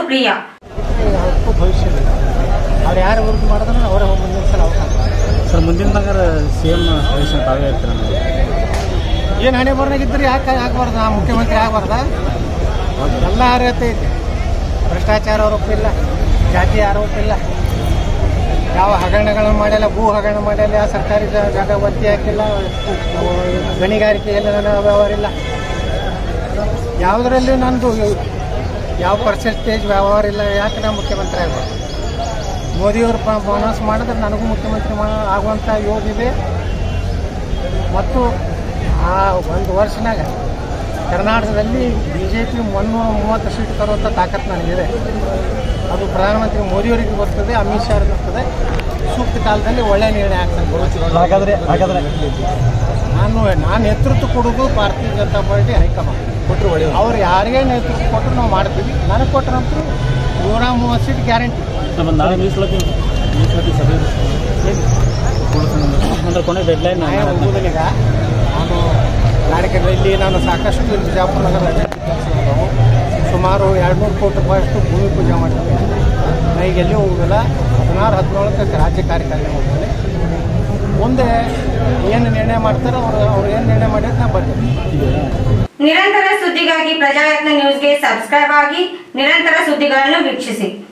ಪ್ರಿಯಾ ಯಾವತ್ತೂ ಭವಿಷ್ಯ ಇಲ್ಲ ಅವ್ರು ಯಾರು ವರ್ಕ್ ಮಾಡಿದ್ರೆ ಅವರೇ ಮುಂದಿನ ಸಲ ಅವಕಾಶ ಸರ್ ಮುಂದಿನದಾಗ ಸಿ ಎಮ್ ಎಲೆಕ್ಷನ್ ತಾವೇ ಇರ್ತೀರ ಏನು ಹಣೆ ಬರ್ನಾಗಿದ್ದರೆ ಯಾಕೆ ಆಗ್ಬಾರ್ದು ನಾ ಮುಖ್ಯಮಂತ್ರಿ ಆಗ್ಬಾರ್ದ ಎಲ್ಲ ಅರ್ಹತೆ ಐತೆ ಭ್ರಷ್ಟಾಚಾರ ಆರೋಪ ಇಲ್ಲ ಜಾತಿ ಆರೋಪ ಇಲ್ಲ ಯಾವ ಹಗರಣಗಳನ್ನು ಮಾಡಿಲ್ಲ ಭೂ ಹಗರಣ ಮಾಡಿಲ್ಲ ಯಾವ ಸರ್ಕಾರಿ ಜಾ- ಜಾಗ ಒತ್ತಿ ಹಾಕಿಲ್ಲ ಗಣಿಗಾರಿಕೆಯಲ್ಲಿ ನನ್ನ ವ್ಯವಹಾರ ಇಲ್ಲ ಯಾವುದರಲ್ಲಿ ನಂದು ಯಾವ ಪರ್ಸೆಂಟೇಜ್ ವ್ಯವಹಾರ ಇಲ್ಲ ಯಾಕೆ ನಾನು ಮುಖ್ಯಮಂತ್ರಿ ಆಗ್ಬಾರ್ದು ಮೋದಿಯವರು ಬೋನಸ್ ಮಾಡಿದ್ರೆ ನನಗೂ ಮುಖ್ಯಮಂತ್ರಿ ಮಾ ಆಗುವಂಥ ಯೋಗಿದೆ ಮತ್ತು ಆ ಒಂದು ವರ್ಷನಾಗ ಕರ್ನಾಟಕದಲ್ಲಿ ಬಿ ಜೆ ಪಿ ಮುನ್ನೂರ ಮೂವತ್ತು ಸೀಟ್ ತರುವಂಥ ತಾಕತ್ತು ನನಗಿದೆ ಅದು ಪ್ರಧಾನಮಂತ್ರಿ ಮೋದಿಯವರಿಗೆ ಬರ್ತದೆ ಅಮಿತ್ ಶಾ ಅವ್ರಿಗೆ ಬರ್ತದೆ ಸೂಕ್ತ ಕಾಲದಲ್ಲಿ ಒಳ್ಳೆ ನಿರ್ಣಯ ಆಗ್ತದೆ ಹಾಗಾದ್ರೆ ಹಾಗಾದ್ರೆ ನಾನು ನಾನು ನೇತೃತ್ವ ಕೊಡೋದು ಭಾರತೀಯ ಜನತಾ ಪಾರ್ಟಿ ಹೈಕಮಾಂಡ್ ಕೊಟ್ಟರು ಒಳ್ಳೆಯದು ಅವ್ರು ಯಾರಿಗೇ ನೇತೃತ್ವ ಕೊಟ್ಟರು ನಾವು ಮಾಡ್ತೀವಿ ನನಗೆ ಕೊಟ್ಟರಂತೂ ನೂರ ಮೂವತ್ತು ಸೀಟ್ ಗ್ಯಾರಂಟಿ ನಮ್ಮ ನಾಳೆ ಮೀಸಲಾತಿ ಮೀಸಲಾತಿ ಸಭೆ ಅಂದ್ರೆ ಕೊನೆ ಡೆಡ್ ಲೈನ್ ನ್ಯಾಯ ಹೋಗುವುದೀಗ ನಾನು ನಾಡಿಕೆಗಳಲ್ಲಿ ನಾನು ಸಾಕಷ್ಟು ಇಲ್ಲಿ ಬಿಜಾಪುರ ನಗರ ಕೆಲಸ ಅದಾವು ಸುಮಾರು ಎರಡು ನೂರು ಕೋಟಿ ರೂಪಾಯಿಯಷ್ಟು ಭೂಮಿ ಪೂಜೆ ಮಾಡಿದ್ವಿ ನಾ ಈಗ ಎಲ್ಲಿ ಹೋಗೋದಿಲ್ಲ ಹದಿನಾರು ಹದಿನೇಳಕ್ಕೆ ರಾಜ್ಯ ಕಾರ್ಯಕ್ರಮ ಹೋಗ್ತೀನಿ ಮುಂದೆ ಏನು ನಿರ್ಣಯ ಮಾಡ್ತಾರೋ ಅವರು ಅವ್ರು ಏನು ನಿರ್ಣಯ ಮಾಡಿದ್ರೆ ನಾ ಬರ್ತೀನಿ ನಿರಂತರ ಸುದ್ದಿಗಾಗಿ ಪ್ರಜಾಯತ್ನ ನ್ಯೂಸ್ಗೆ ಸಬ್ಸ್ಕ್ರೈಬ್ ಆಗಿ ನಿರಂತರ ಸುದ್ದಿಗಳನ್ನು ವೀಕ್ಷಿಸಿ